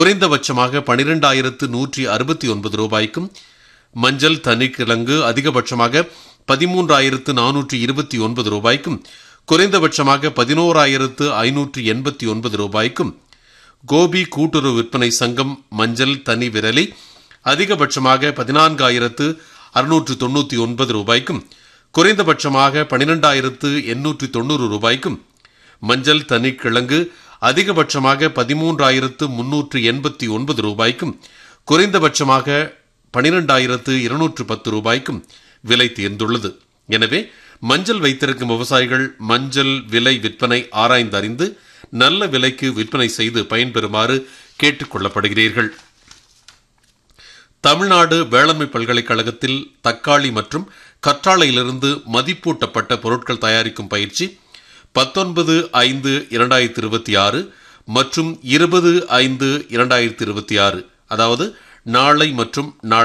குறைந்தபட்சமாக பனிரெண்டாயிரத்து நூற்றி அறுபத்தி ஒன்பது ரூபாய்க்கும் மஞ்சள் தனிக்கிழங்கு அதிகபட்சமாக பதிமூன்றாயிரத்து நானூற்றி இருபத்தி ஒன்பது ரூபாய்க்கும் குறைந்தபட்சமாக பதினோராயிரத்து ஐநூற்று எண்பத்தி ஒன்பது ரூபாய்க்கும் கோபி கூட்டுறவு விற்பனை சங்கம் மஞ்சள் தனி விரலி அதிகபட்சமாக பதினான்காயிரத்து அறுநூற்று தொண்ணூற்றி ஒன்பது ரூபாய்க்கும் குறைந்தபட்சமாக பனிரெண்டாயிரத்து எண்ணூற்றி தொண்ணூறு ரூபாய்க்கும் மஞ்சள் தனிக்கிழங்கு அதிகபட்சமாக பதிமூன்றாயிரத்து முன்னூற்று எண்பத்தி ஒன்பது ரூபாய்க்கும் குறைந்தபட்சமாக பனிரெண்டாயிரத்து இருநூற்று பத்து ரூபாய்க்கும் விலை தேர்ந்துள்ளது எனவே மஞ்சள் வைத்திருக்கும் விவசாயிகள் மஞ்சள் விலை விற்பனை ஆராய்ந்தறிந்து நல்ல விலைக்கு விற்பனை செய்து பயன்பெறுமாறு கேட்டுக் கொள்ளப்படுகிறீர்கள் தமிழ்நாடு வேளாண்மை பல்கலைக்கழகத்தில் தக்காளி மற்றும் கற்றாழையிலிருந்து மதிப்பூட்டப்பட்ட பொருட்கள் தயாரிக்கும் பயிற்சி பத்தொன்பது ஐந்து இரண்டாயிரத்தி இருபத்தி ஆறு மற்றும் இருபது ஐந்து இரண்டாயிரத்தி இருபத்தி ஆறு அதாவது நாளை மற்றும் நாளை